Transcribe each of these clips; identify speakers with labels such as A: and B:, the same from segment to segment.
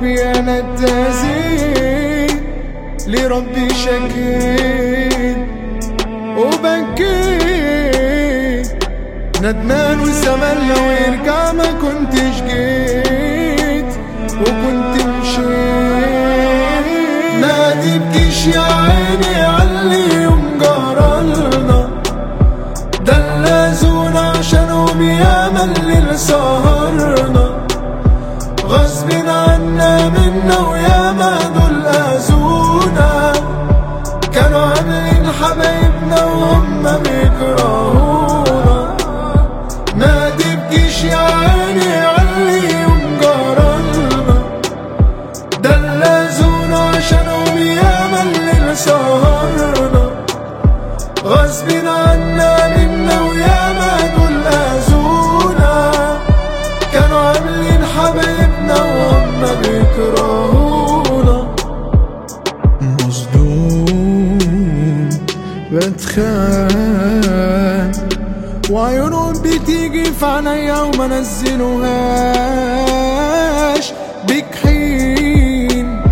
A: انا التهزيد لربي شكيت وبكيت ندمان والزمن لو يرجع ما كنتش جيت وكنت مشيت ما تبكيش يا عيني عاللي يوم جرالنا دلزونا عشانهم ياما الليل سهرنا غصب عنا منا وياما دول اذونا كانوا عاملين حبايبنا وهم بيكرهونا ما تبكيش يا عيني عاللي يوم جرالنا دلزونا عشانهم ياما الليل سهرنا غصب عنا منا وياما دول اذونا كانوا عاملين حبايبنا وهم بيكرهونا مصدوم بتخان وعيونهم بتيجي في عينيا وما نزلوهاش بجحين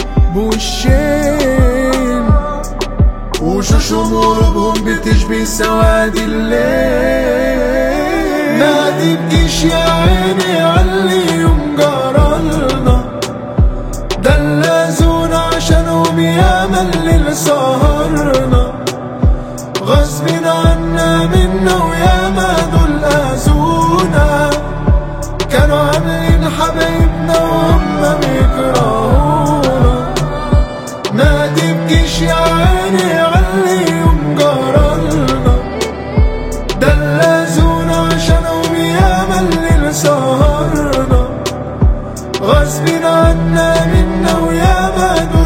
A: بوشين وشوشهم وقلوبهم بتشبه سواد الليل ما تبكيش يا عيني عاللي يوم جرالنا دلزونا عشانهم ياما الليل سهرنا غصب عنا منا وياما دول اذونا كانوا عاملين حبايبنا وهم بيكرهونا ما تبكيش يا عيني عاللي يوم جرالنا دلزونا عشانهم ياما الليل سهرنا غصب عنا منا وياما دول